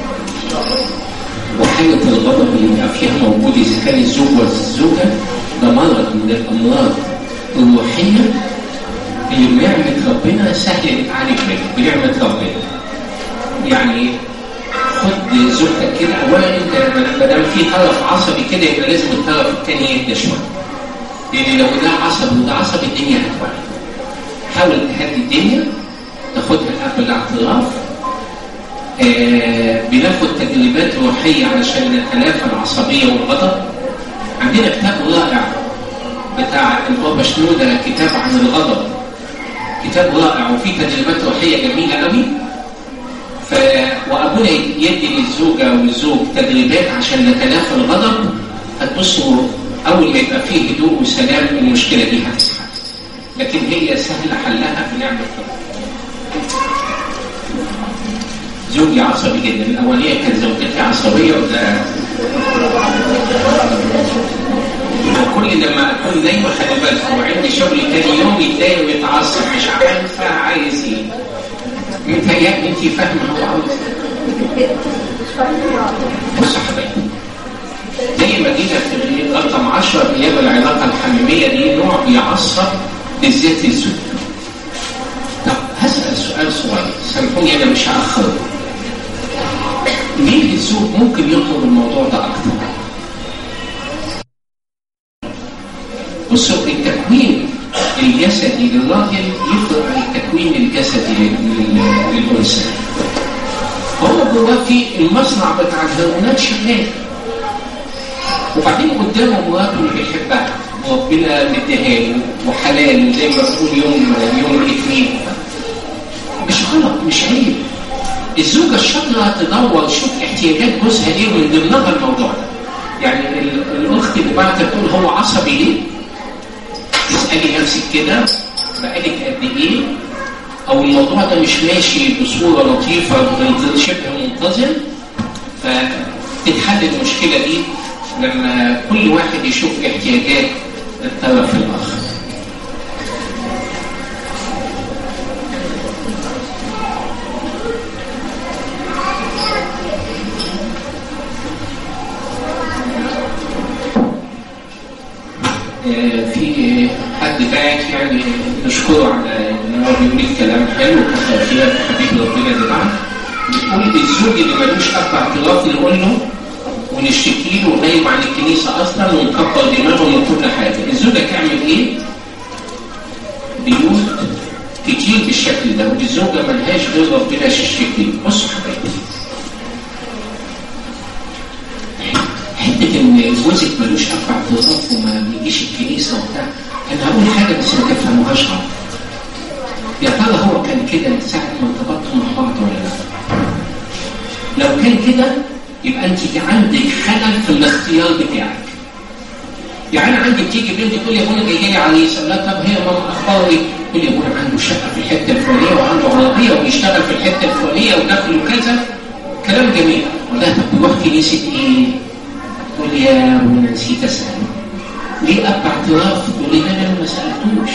وحالة الغضب اللي بيبقى فيها موجود إذا كان الزوج والزوجة ده مرض من الأمراض الروحية اللي بنعمة ربنا سهل نتعالج منه بنعمة ربنا يعني كده اولا انت ما دام في طرف عصبي كده يبقى لازم الطرف الثاني يهدى شويه لان لو ده عصبي وده عصبي الدنيا هتولع حاول تهدي الدنيا تاخدها قبل الاعتراف آه بناخد تدريبات روحيه علشان نتلافى العصبيه والغضب عندنا كتاب رائع بتاع البابا شنودة كتاب عن الغضب كتاب رائع وفيه تدريبات روحيه جميله قوي ف... وابونا يدي للزوجه والزوج تدريبات عشان نتلافى الغضب هتبصوا اول ما يبقى فيه هدوء وسلام المشكله دي هتتحل لكن هي سهله حلها بنعمه الله زوجي عصبي جدا الاوليه كانت زوجتي عصبيه وده وكل لما اكون نايمه خلي بالك وعندي شغل تاني يوم يتضايق ويتعصب مش عارفه عايز ايه متهيألي انت فاهمه هو عاوز بص يا حبايبي زي ما جينا في رقم 10 ايام العلاقه الحميميه دي نوع بيعصب بالذات الزوج طب هسأل سؤال صغير سامحوني انا مش هأخر ليه الزوج ممكن يطلب الموضوع ده اكتر؟ بصوا التكوين الجسدي للراجل يفرق عن التكوين الجسدي للانثى. هو جواه في المصنع بتاع الهرمونات شغال. وبعدين قدامه مراته اللي بيحبها وربنا مديها له وحلال زي ما بنقول يوم يوم الاثنين. مش غلط مش عيب. الزوجه الشاطره تدور تشوف احتياجات جوزها ايه ومن ضمنها الموضوع ده. يعني الاخت اللي بعتت تقول هو عصبي ليه؟ تسألي نفسك كده بقالك قد ايه او الموضوع ده مش ماشي بصورة لطيفة شبه منتظم فتتحل المشكلة دي لما كل واحد يشوف احتياجات الطرف الآخر في حد باعت يعني نشكره على ان هو بيقول الكلام حلو وكثر خير حبيب ربنا دلوقتي بتقول الزوج اللي ملوش اب اعتراف نقول له ونشتكي له غايب عن الكنيسه اصلا ونكبر دماغه من كل حاجه الزوجه تعمل ايه؟ بيوت كتير بالشكل ده والزوجه ملهاش غير ربنا الشكل بصوا حبايبي حته ان جوزك ملوش اب اعتراف وما بيجيش الكنيسه وبتاع انا هقول حاجه بس ما تفهموهاش غلط يا ترى هو كان كده من ساعه ما ارتبطتوا مع بعض ولا لا؟ لو كان كده يبقى انت عندك خلل في الاختيار بتاعك يعني انا عندي بتيجي بنت تقول لي ابونا جاي لي عريس لا طب هي ماما اخبار ايه؟ تقول لي ابونا عنده شقه في الحته الفلانيه وعنده عربيه وبيشتغل في الحته الفلانيه ودخله كذا كلام جميل ولا طب بيروح كنيسه ايه؟ تقول لي يا ابونا نسيت اسال ليه اب اعتراف؟ تقول لي انا ما سالتوش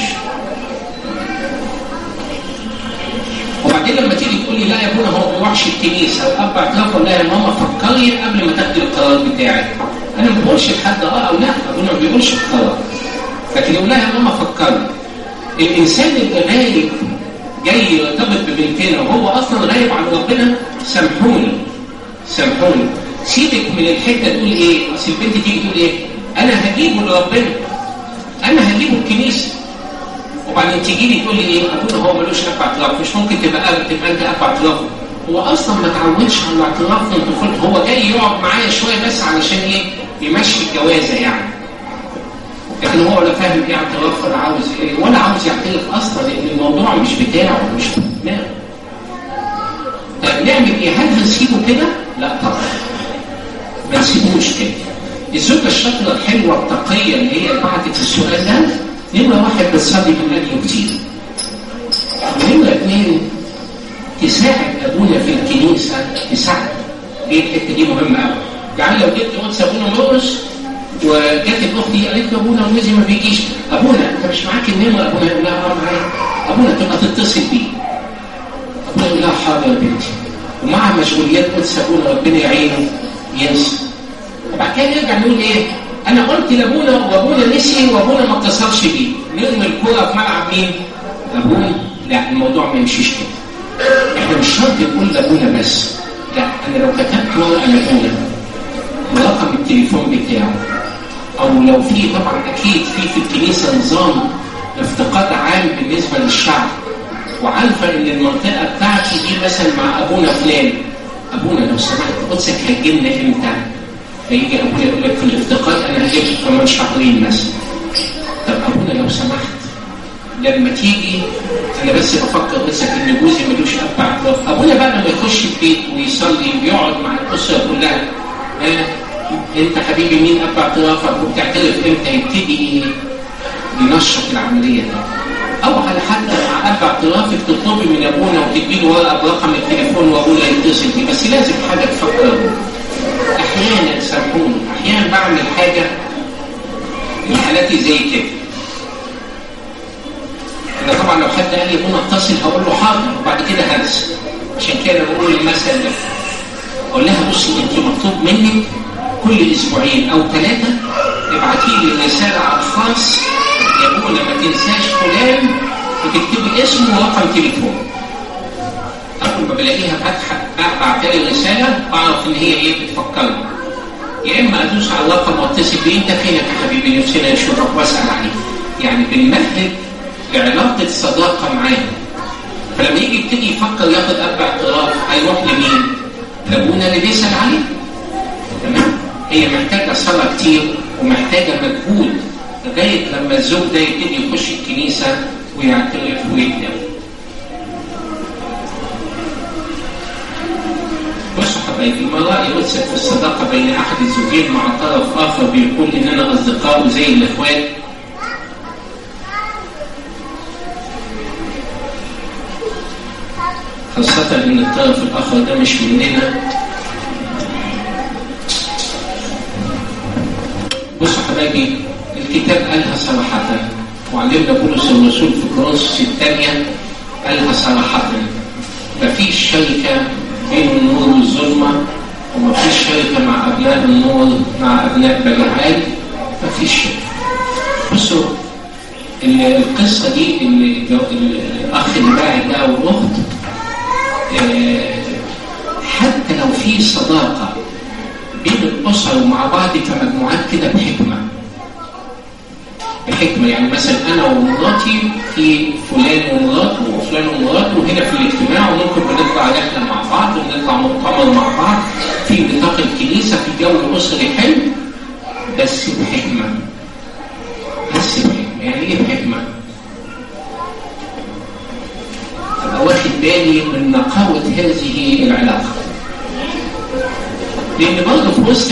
وبعدين لما تيجي تقول لي لا يا ابونا هو ما بيروحش الكنيسه اب اعتراف ولا يا ماما فكري قبل ما تاخدي القرار بتاعك انا ما بقولش لحد اه او لا ابونا ما بيقولش القرار لكن يقول لها يا ماما فكري الانسان اللي غايب جاي يرتبط ببنتنا وهو اصلا غايب عن ربنا سامحوني سامحوني سيبك من الحته تقول ايه اصل البنت تيجي تقول ايه انا هجيبه لربنا انا هجيبه الكنيسه وبعدين تيجي لي تقول لي ايه ابونا هو ملوش اب اعتراف مش ممكن تبقى تبقى انت اب اعتراف هو اصلا ما تعودش على الاعتراف من طفولته هو جاي يقعد معايا شويه بس علشان ايه يمشي الجوازه يعني لكن هو ولا فاهم ايه اعتراف ولا عاوز ايه ولا عاوز يعترف اصلا لان الموضوع مش بتاعه مش دماغه طيب نعمل ايه هل هنسيبه كده؟ لا طبعا ما نسيبوش كده الزوجه الشاطره الحلوه التقيه اللي هي بعتت السؤال ده نمرة واحد بتصلي بالنبي كتير ونمرة اثنين تساعد ابونا في الكنيسة تساعد دي الحتة دي مهمة قوي يعني لو جبت قدس ابونا مرقس وجت الاختي قالت له ابونا ونزي ما بيجيش ابونا انت مش معاك النمرة ابونا يقول لها اه معايا ابونا تبقى تتصل بيه ابونا يقول لها حاضر يا بنتي ومع مشغوليات قدس ابونا ربنا يعينه ينسى وبعد كده نرجع نقول ايه انا قلت لابونا وابونا نسي وابونا ما اتصلش بيه نرمي الكوره في ملعب مين ابونا لا الموضوع ما يمشيش كده احنا مش شرط نقول لابونا بس لا انا لو كتبت ورقه مدونه برقم التليفون بتاعه او لو في طبعا اكيد في في الكنيسه نظام افتقاد عام بالنسبه للشعب وعارفه ان المنطقه بتاعتي دي مثلا مع ابونا فلان ابونا لو سمحت قدسك هيجي لنا امتى؟ فيجي ابونا يقول لك في الافتقاد انا هجيب لك كمان شهرين مثلا طب ابونا لو سمحت لما تيجي انا بس بفكر قدسك ان جوزي ملوش اب اعتراف ابونا بقى لما يخش البيت ويصلي ويقعد مع الاسره كلها ها انت حبيبي مين اب اعترافك وبتعترف امتى يبتدي ايه؟ ينشط العمليه دي او على حتى مع اب اعترافك تطلبي من ابونا وتدي له ورقه برقم التليفون وابونا يتصل بيه بس لازم حاجه تفكر احيانا سامحوني احيانا بعمل حاجه من حالاتي زي كده انا طبعا لو حد قال لي ابونا اتصل هقول له حاضر وبعد كده هنسى عشان كده بقول المثل ده اقول لها بصي انت مطلوب منك كل اسبوعين او ثلاثه ابعتي لي رساله على الخاص يا ابونا ما تنساش فلان وتكتبي اسمه ورقم تليفون اول ما بلاقيها فاتحه بعت لي رساله اعرف ان هي ايه بتفكرني يا اما ادوس على الرقم واتصل بيه انت فينك يا حبيبي نفسنا نشوفك واسال عليك يعني بنمهد لعلاقه صداقه معاه فلما يجي يبتدي يفكر ياخد اب اعتراف هيروح لمين؟ لابونا اللي بيسال عليه تمام؟ هي محتاجه صلاه كتير ومحتاجه مجهود لغايه لما الزوج ده يبتدي يخش الكنيسه ويعترف ويبدا بصوا حبايبي ما رأي يوسف في الصداقة بين أحد الزوجين مع طرف آخر بيقول إننا أصدقاء زي الإخوات خاصة إن الطرف الآخر ده مش مننا بصوا حبايبي الكتاب قالها صراحة وعلمنا بولس الرسول في كورنثوس الثانية قالها صراحة مفيش شركة بين النور والظلمة ومفيش شركة مع أبناء النور مع أبناء بلعال مفيش شركة بصوا القصة دي اللي الأخ اللي باعت ده والأخت حتى لو في صداقة بين الأسر ومع بعض كمجموعات كده بحكمة بحكمة يعني مثلا أنا ومراتي في فلان ومراته وفلان ومراته وهنا في الاجتماع وممكن بنطلع رحلة مع بعض ونطلع مؤتمر مع بعض في نطاق الكنيسة في جو أسري حلو بس بحكمة بس بحكمة يعني إيه بحكمة؟ أبقى واخد بالي من نقاوة هذه العلاقة لأن برضه في وسط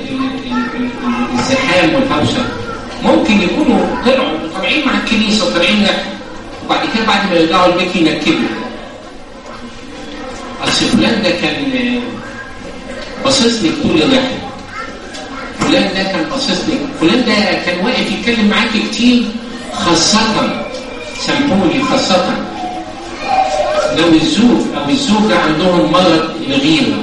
الزحام والهوسة ممكن يكونوا طلعوا طالعين مع الكنيسه وطالعين لك وبعد كده بعد ما يرجعوا البيت ينكدوا اصل فلان ده كان باصص لي طول الرحله فلان ده كان باصص لي فلان ده كان واقف يتكلم معاكي كتير خاصة سامحوني خاصة لو الزوج أو الزوجة عندهم مرض الغيرة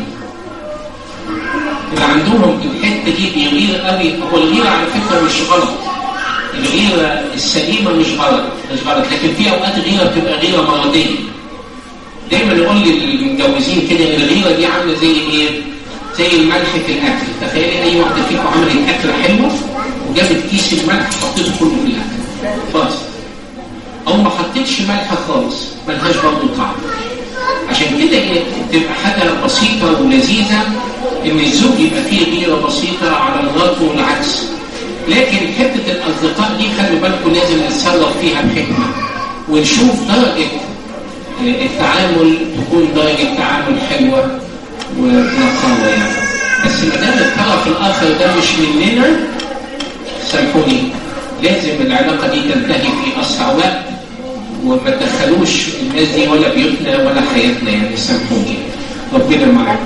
اللي عندهم الحتة دي بيغير قوي هو الغيرة على فكرة مش غلط الغيرة السليمة مش غلط مش غلط لكن في أوقات غيرة بتبقى غيرة مرضية دايما نقول للمتجوزين كده ان الغيرة دي عاملة زي ايه؟ زي الملح في الأكل تخيلي أي واحدة فيكم عملت أكلة حلوة وجابت كيس الملح حطيته كله في الأكل خلاص أو ما حطيتش ملح خالص ملهاش برضه طعم عشان كده هي تبقى حاجة بسيطة ولذيذة إن الزوج يبقى فيه غيرة بسيطة على مراته والعكس لكن حتة الأصدقاء دي خلي بالكم لازم نتصرف فيها بحكمة ونشوف درجة التعامل تكون درجة تعامل حلوة ونقاوة يعني بس ما دام الطرف الآخر ده مش مننا سامحوني لازم العلاقة دي تنتهي في أسرع وقت وما تدخلوش الناس دي ولا بيوتنا ولا حياتنا يعني سامحوني ربنا معاكم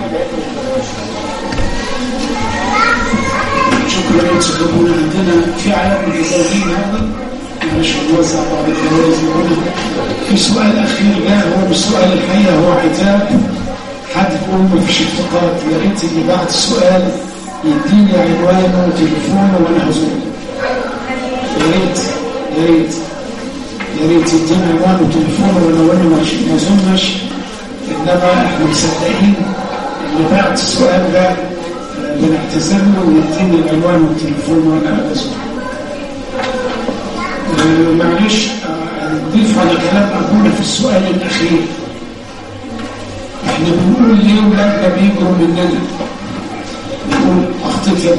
شكرا لك سببونا عندنا في علاقة متزوجين هذا معلش نوزع بعض الجوائز هنا في سؤال أخير لا هو مش سؤال الحقيقة هو عتاب حد يقول ما فيش افتقاد يا ريت اللي بعت السؤال يديني عنوانه وتليفونه وانا هزوره يا ريت يا ريت يا ريت يديني عنوانه وتليفونه وانا وانا ما اظنش انما احنا مصدقين ان اللي بعت السؤال ده آه، بنعتذر له ويديني العنوان والتليفون وانا اجازه آه، معلش آه، اضيف على كلام ابونا في السؤال الاخير احنا بنقول ليه ولادنا بيجروا مننا نقول اخطيت يا